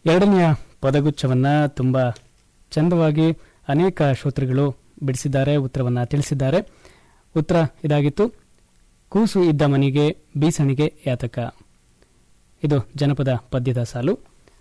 ಎರಡನೆಯ ಪದಗುಚ್ಛವನ್ನ ತುಂಬಾ ಚಂದವಾಗಿ ಅನೇಕ ಶ್ರೋತೃಗಳು ಬಿಡಿಸಿದ್ದಾರೆ ಉತ್ತರವನ್ನ ತಿಳಿಸಿದ್ದಾರೆ ಉತ್ತರ ಇದಾಗಿತ್ತು ಕೂಸು ಇದ್ದ ಮನೆಗೆ ಬೀಸಣಿಗೆ ಯಾತಕ ಇದು ಜನಪದ ಪದ್ಯದ ಸಾಲು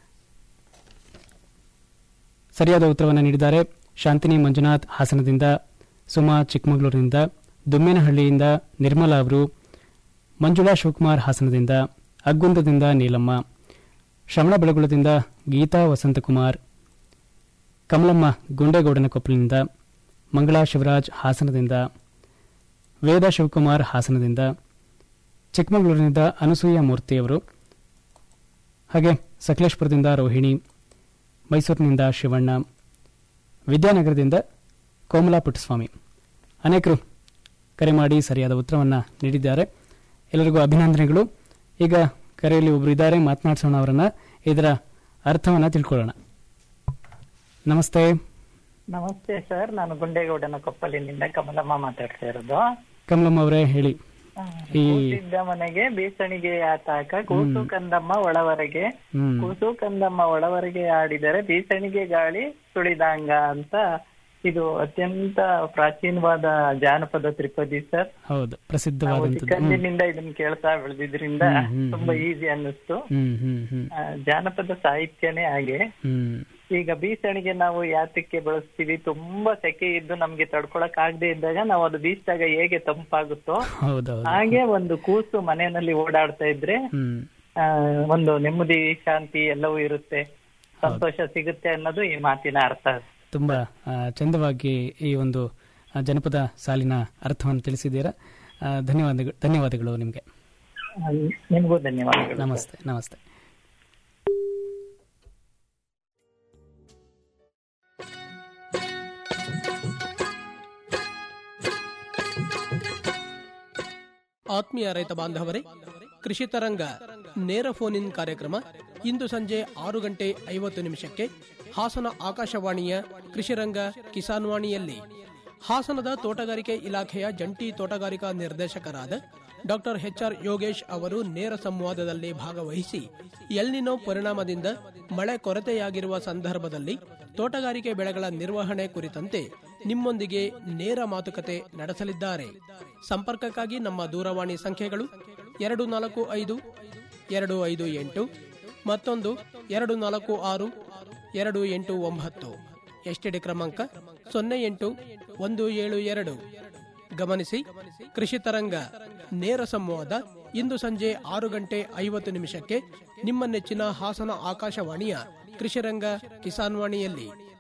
ಸರಿಯಾದ ಉತ್ತರವನ್ನು ನೀಡಿದ್ದಾರೆ ಶಾಂತಿನಿ ಮಂಜುನಾಥ್ ಹಾಸನದಿಂದ ಸುಮಾ ಚಿಕ್ಕಮಗಳೂರಿನಿಂದ ದುಮ್ಮೇನಹಳ್ಳಿಯಿಂದ ನಿರ್ಮಲಾ ಅವರು ಮಂಜುಳಾ ಶಿವಕುಮಾರ್ ಹಾಸನದಿಂದ ಅಗ್ಗುಂದದಿಂದ ನೀಲಮ್ಮ ಶ್ರವಣ ಬೆಳಗುಳದಿಂದ ಗೀತಾ ವಸಂತಕುಮಾರ್ ಕಮಲಮ್ಮ ಗುಂಡೇಗೌಡನ ಕೊಪ್ಪಲಿನಿಂದ ಮಂಗಳಾ ಶಿವರಾಜ್ ಹಾಸನದಿಂದ ವೇದ ಶಿವಕುಮಾರ್ ಹಾಸನದಿಂದ ಚಿಕ್ಕಮಗಳೂರಿನಿಂದ ಅನಸೂಯ ಮೂರ್ತಿಯವರು ಹಾಗೆ ಸಕಲೇಶ್ಪುರದಿಂದ ರೋಹಿಣಿ ಮೈಸೂರಿನಿಂದ ಶಿವಣ್ಣ ವಿದ್ಯಾನಗರದಿಂದ ಕೋಮಲಾ ಪುಟ್ಟಸ್ವಾಮಿ ಅನೇಕರು ಕರೆ ಮಾಡಿ ಸರಿಯಾದ ಉತ್ತರವನ್ನು ನೀಡಿದ್ದಾರೆ ಎಲ್ಲರಿಗೂ ಅಭಿನಂದನೆಗಳು ಈಗ ಕರೆಯಲ್ಲಿ ಒಬ್ಬರು ಇದ್ದಾರೆ ಮಾತನಾಡಿಸೋಣ ಅವರನ್ನ ಇದರ ಅರ್ಥವನ್ನ ತಿಳ್ಕೊಳ್ಳೋಣ ನಮಸ್ತೆ ನಮಸ್ತೆ ಸರ್ ನಾನು ಗುಂಡೇಗೌಡನ ಕೊಪ್ಪಲಿನಿಂದ ಕಮಲಮ್ಮ ಮಾತಾಡ್ತಾ ಇರೋದು ಕಮಲಮ್ಮ ಅವರೇ ಹೇಳಿ ಈ ಕೂಸಿದ್ದ ಮನೆಗೆ ಬೀಸಣಿಗೆ ಆತಾಕ ಕೂಸು ಕಂದಮ್ಮ ಒಳವರೆಗೆ ಹ್ಮ್ ಕೂಸು ಕಂದಮ್ಮ ಒಳವರೆಗೆ ಆಡಿದರೆ ಬೀಸಣಿಗೆ ಗಾಳಿ ಸುಳಿದಾಂಗ ಅಂತ ಇದು ಅತ್ಯಂತ ಪ್ರಾಚೀನವಾದ ಜಾನಪದ ತ್ರಿಪದಿ ಸರ್ ಹೌದು ನಾವು ಪ್ರಸಿದ್ಧವಾದಂಥದ್ದು ಹ್ಮ್ ಚಿಕ್ಕಂದಿನಿಂದ ಇದನ್ನ ಕೇಳ್ತಾ ಬೆಳೆದಿದ್ರಿಂದ ಹ್ಮ್, ಹ್ಮ್, ತುಂಬಾ ಈಸಿ ಅನ್ನಿಸ್ತು ಹ್ಮ್ ಹ್ಮ್ ಹ್ಮ್ ಆ, ಜಾನಪದ ಸಾಹಿತ್ಯನೇ ಹಾಗೆ ಹ್ಮ್ ಈಗ ಬೀಸಣಿಗೆ ನಾವು ಯಾತಕ್ಕೆ ಬಳಸ್ತೀವಿ ತುಂಬಾ ಸೆಕೆ ಇದ್ದು ನಮ್ಗೆ ತಡ್ಕೊಳಕ್ ಆಗದೆ ಇದ್ದಾಗ ನಾವು ಅದು ಬೀಸಿದಾಗ ಹೇಗೆ ತಂಪಾಗುತ್ತೋ ಹೌದೌದು ಹಾಗೆ ಒಂದು ಕೂಸು ಮನೆಯಲ್ಲಿ ಓಡಾಡ್ತಾ ಇದ್ರೆ ಹ್ಮ್ ಆ, ಒಂದು ನೆಮ್ಮದಿ ಶಾಂತಿ ಎಲ್ಲವೂ ಇರುತ್ತೆ ಸಂತೋಷ ಸಿಗುತ್ತೆ ಅನ್ನೋದು ಈ ಮಾತಿನ ಅರ್ಥ ತುಂಬಾ ಆ, ಚಂದವಾಗಿ ಈ ಒಂದು ಆ, ಜನಪದ ಸಾಲಿನ ಅರ್ಥವನ್ನು ತಿಳಿಸಿದ್ದೀರಾ ಆ, ಧನ್ಯವಾದಗಳು ಧನ್ಯವಾದಗಳು ನಿಮಗೆ ಆ, ನಿಮಗೂ ಧನ್ಯವಾದಗಳು ನಮಸ್ತೆ ನಮಸ್ತೆ ಆತ್ಮೀಯ ರೈತ ಬಾಂಧವರೇ ಕೃಷಿ ತರಂಗ ನೇರ ಫೋನ್ ಇನ್ ಕಾರ್ಯಕ್ರಮ ಇಂದು ಸಂಜೆ ಆರು ಗಂಟೆ ಐವತ್ತು ನಿಮಿಷಕ್ಕೆ ಹಾಸನ ಆಕಾಶವಾಣಿಯ ಕೃಷಿರಂಗ ಕಿಸಾನ್ ವಾಣಿಯಲ್ಲಿ ಹಾಸನದ ತೋಟಗಾರಿಕೆ ಇಲಾಖೆಯ ಜಂಟಿ ತೋಟಗಾರಿಕಾ ನಿರ್ದೇಶಕರಾದ ಡಾಕ್ಟರ್ ಎಚ್ಆರ್ ಯೋಗೇಶ್ ಅವರು ನೇರ ಸಂವಾದದಲ್ಲಿ ಭಾಗವಹಿಸಿ ಎಲ್ನಿನೋ ಪರಿಣಾಮದಿಂದ ಮಳೆ ಕೊರತೆಯಾಗಿರುವ ಸಂದರ್ಭದಲ್ಲಿ ತೋಟಗಾರಿಕೆ ಬೆಳೆಗಳ ನಿರ್ವಹಣೆ ಕುರಿತಂತೆ ನಿಮ್ಮೊಂದಿಗೆ ನೇರ ಮಾತುಕತೆ ನಡೆಸಲಿದ್ದಾರೆ ಸಂಪರ್ಕಕ್ಕಾಗಿ ನಮ್ಮ ದೂರವಾಣಿ ಸಂಖ್ಯೆಗಳು ಎರಡು ನಾಲ್ಕು ಐದು ಎರಡು ಐದು ಎಂಟು ಮತ್ತೊಂದು ಎರಡು ನಾಲ್ಕು ಆರು ಎರಡು ಎಂಟು ಒಂಬತ್ತು ಎಸ್ಟಿಡಿ ಕ್ರಮಾಂಕ ಸೊನ್ನೆ ಎಂಟು ಒಂದು ಏಳು ಎರಡು ಗಮನಿಸಿ ಕೃಷಿ ತರಂಗ ನೇರ ಸಂವಾದ ಇಂದು ಸಂಜೆ ಆರು ಗಂಟೆ ಐವತ್ತು ನಿಮಿಷಕ್ಕೆ ನಿಮ್ಮ ನೆಚ್ಚಿನ ಹಾಸನ ಆಕಾಶವಾಣಿಯ ಕೃಷಿರಂಗ ಕಿಸಾನ್ ವಾಣಿಯಲ್ಲಿ